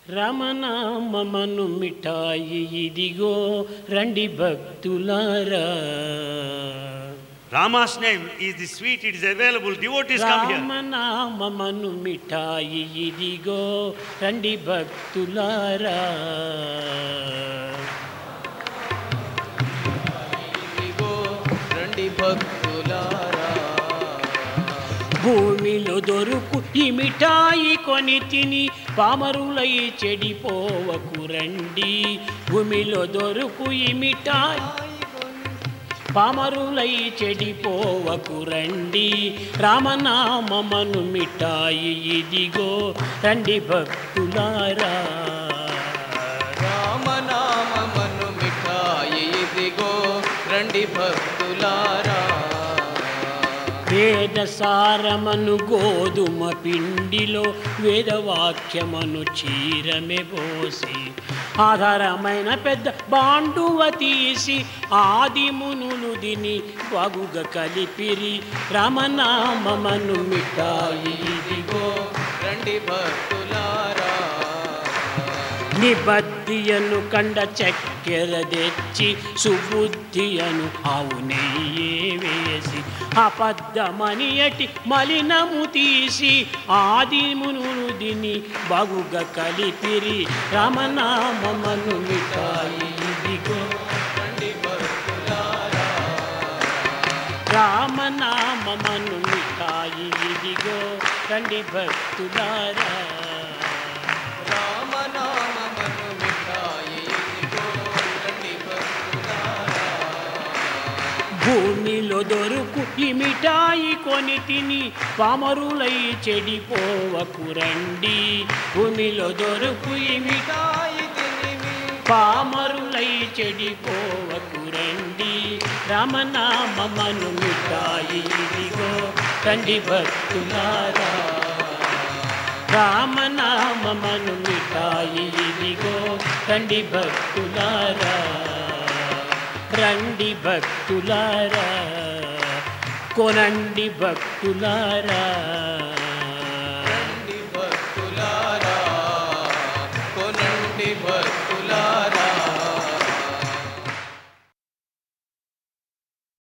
రమణామమను మిఠాయి ఇదిగో రండి భక్తులారా Rama's name is the sweet, it is available. Devotees come here. రామనామమను మిఠాయి ఇదిగో రండి భక్తులారా ఇదిగో రండి భక్తులారా భూమిలో దొరుకు ఈ మిఠాయి కొని తిని పామరులై చెడిపోవకు రండి భూమిలో దొరుకు ఈ మిఠాయి పామరులై చెడిపోవకు రండి రామనామమను మిఠాయి ఇదిగో రండి భక్తులారా రామనామమను మిఠాయి ఇదిగో రండి భక్తులారా వేద సారమను గోధుమ పిండిలో వేదవాక్యమను చీరమె పోసి ఆధారమైన పెద్ద బాండువ తీసి ఆది మునులు దిని వగుగ కలిపిరి రమనామమను మిఠాయి ఇదిగో రండి భక్తులారా నిబద్ధియను కండ చక్కెర తెచ్చి సుబుద్ధియను ఆవు నెయ్యే వేసి అబద్ధమని అటి మలినము తీసి ఆదిమును దిని బగుగ కలిపిరి రమనామమను మిఠాయి ఇదిగో రండి భక్తులారా రామనామమను మిఠాయి ఇదిగో రండి భక్తులారా రామనామమను మిఠాయి ఇదిగో రండి భక్తులారా భూమిలో దొరుకు ఈ మిఠాయి కొని తిని పామరులై చెడిపోవకు రండి భూమిలో దొరుకు ఈ మిఠాయి మిఠాయి తినివి పామరులై చెడిపోవకు రండి రమనామమను మిఠాయి ఇదిగో రండి భక్తులారా రామనామమను మిఠాయి ఇదిగో రండి భక్తులారా రండి భక్తులారా కొనండి భక్తులారా